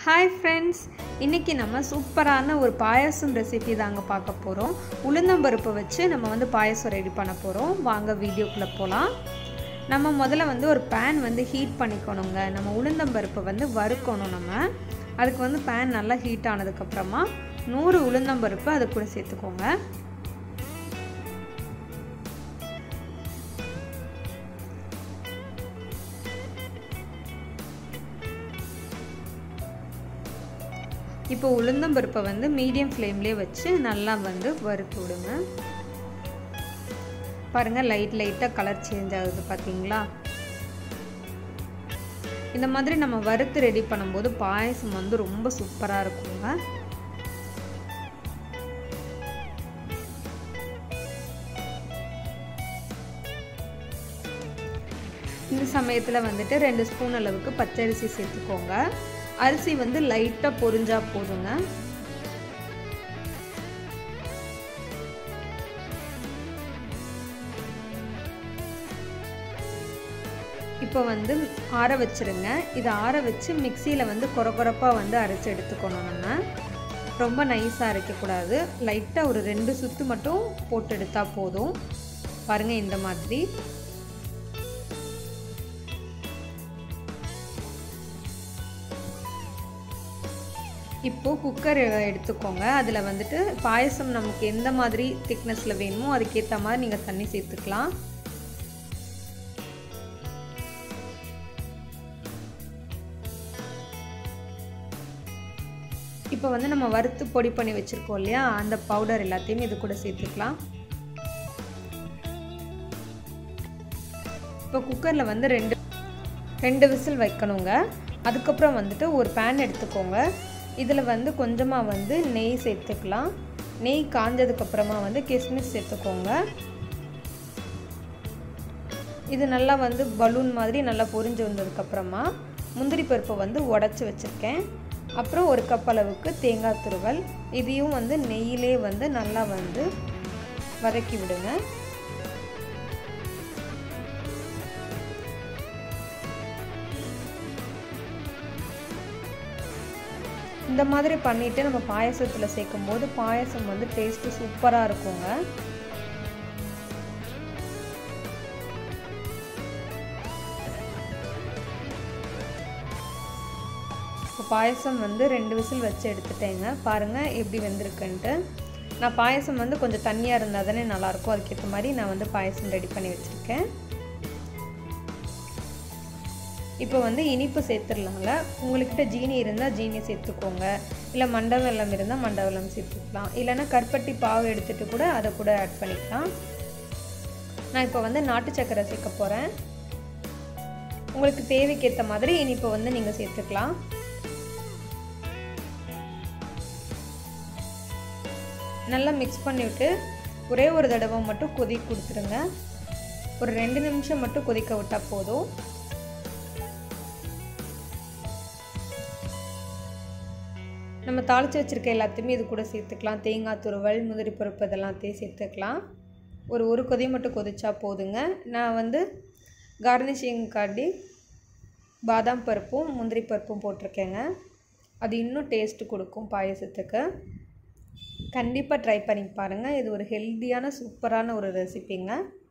hi friends இன்றைக்கி நம்ம சூப்பரான ஒரு பாயாசம் ரெசிபி தாங்க பார்க்க போகிறோம் உளுந்தம்பருப்பை வச்சு நம்ம வந்து பாயாசம் ரெடி பண்ண போகிறோம் வாங்க வீடியோக்குள்ளே போகலாம் நம்ம முதல்ல வந்து ஒரு பேன் வந்து ஹீட் பண்ணிக்கணுங்க நம்ம உளுந்தம்பருப்பை வந்து வறுக்கணும் நம்ம அதுக்கு வந்து பேன் நல்லா ஹீட் ஆனதுக்கப்புறமா நூறு உளுந்தம்பருப்பு அது கூட சேர்த்துக்கோங்க இப்போ உளுந்தம்பருப்பை வந்து மீடியம் ஃப்ளேம்லேயே வச்சு நல்லா வந்து வறுத்து விடுங்க பாருங்கள் லைட் லைட்டாக கலர் சேஞ்ச் ஆகுது பார்த்தீங்களா இந்த மாதிரி நம்ம வறுத்து ரெடி பண்ணும்போது பாயசம் வந்து ரொம்ப சூப்பராக இருக்குங்க இந்த சமயத்தில் வந்துட்டு ரெண்டு ஸ்பூன் அளவுக்கு பச்சரிசி சேர்த்துக்கோங்க அரிசி வந்து லைட்டாக பொரிஞ்சா போதுங்க இப்போ வந்து ஆற வச்சுருங்க இதை ஆற வச்சு மிக்சியில் வந்து கொரகொரப்பாக வந்து அரைச்சி எடுத்துக்கணும் நம்ம ரொம்ப நைஸாக அரைக்கக்கூடாது லைட்டாக ஒரு ரெண்டு சுற்று மட்டும் போட்டு எடுத்தால் போதும் பாருங்கள் இந்த மாதிரி இப்போது குக்கர் எடுத்துக்கோங்க அதில் வந்துட்டு பாயசம் நமக்கு எந்த மாதிரி திக்னஸில் வேணுமோ அதுக்கேற்ற மாதிரி நீங்கள் தண்ணி சேர்த்துக்கலாம் இப்போ வந்து நம்ம வறுத்து பொடி பண்ணி வச்சுருக்கோம் இல்லையா அந்த பவுடர் எல்லாத்தையும் இது கூட சேர்த்துக்கலாம் இப்போ குக்கரில் வந்து ரெண்டு ரெண்டு விசில் வைக்கணுங்க அதுக்கப்புறம் வந்துட்டு ஒரு பேன் எடுத்துக்கோங்க இதில் வந்து கொஞ்சமாக வந்து நெய் சேர்த்துக்கலாம் நெய் காஞ்சதுக்கப்புறமா வந்து கிஸ்மிஸ் சேர்த்துக்கோங்க இது நல்லா வந்து பலூன் மாதிரி நல்லா பொரிஞ்சு வந்ததுக்கப்புறமா முந்திரி பருப்பை வந்து உடச்சி வச்சுருக்கேன் அப்புறம் ஒரு கப் அளவுக்கு தேங்காய் துருவல் இதையும் வந்து நெய்யிலே வந்து நல்லா வந்து வதக்கி விடுங்க இந்த மாதிரி பண்ணிவிட்டு நம்ம பாயசத்தில் சேர்க்கும் போது பாயசம் வந்து டேஸ்ட்டு சூப்பராக இருக்குங்க இப்போ பாயசம் வந்து ரெண்டு விசில் வச்சு எடுத்துட்டேங்க பாருங்கள் எப்படி வெந்திருக்குன்ட்டு நான் பாயசம் வந்து கொஞ்சம் தண்ணியாக இருந்தால் தானே நல்லாயிருக்கும் அதுக்கேற்ற மாதிரி நான் வந்து பாயசம் ரெடி பண்ணி வச்சுருக்கேன் இப்போ வந்து இனிப்பு சேர்த்துடலாங்க உங்கள்கிட்ட ஜீனி இருந்தால் ஜீனி சேர்த்துக்கோங்க இல்லை மண்டவெல்லம் இருந்தால் மண்டவெல்லம் சேர்த்துக்கலாம் இல்லைன்னா கற்பட்டி பாவு எடுத்துகிட்டு கூட அதை கூட ஆட் பண்ணிக்கலாம் நான் இப்போ வந்து நாட்டு சக்கரை சேர்க்க போகிறேன் உங்களுக்கு தேவைக்கேற்ற மாதிரி இனிப்பை வந்து நீங்கள் சேர்த்துக்கலாம் நல்லா மிக்ஸ் பண்ணிவிட்டு ஒரே ஒரு தடவை மட்டும் கொதி கொடுத்துருங்க ஒரு ரெண்டு நிமிஷம் மட்டும் கொதிக்க விட்டால் போதும் நம்ம தாளித்து வச்சுருக்க எல்லாத்தையுமே இது கூட சேர்த்துக்கலாம் தேங்காய் துருவல் முதிரி பருப்பு இதெல்லாத்தையும் சேர்த்துக்கலாம் ஒரு ஒரு கொதி மட்டும் கொதிச்சா போதுங்க நான் வந்து கார்னிஷிங் காட்டி பாதாம் பருப்பும் முந்திரி பருப்பும் போட்டிருக்கேங்க அது இன்னும் டேஸ்ட்டு கொடுக்கும் பாயசத்துக்கு கண்டிப்பாக ட்ரை பண்ணி பாருங்கள் இது ஒரு ஹெல்த்தியான சூப்பரான ஒரு ரெசிபிங்க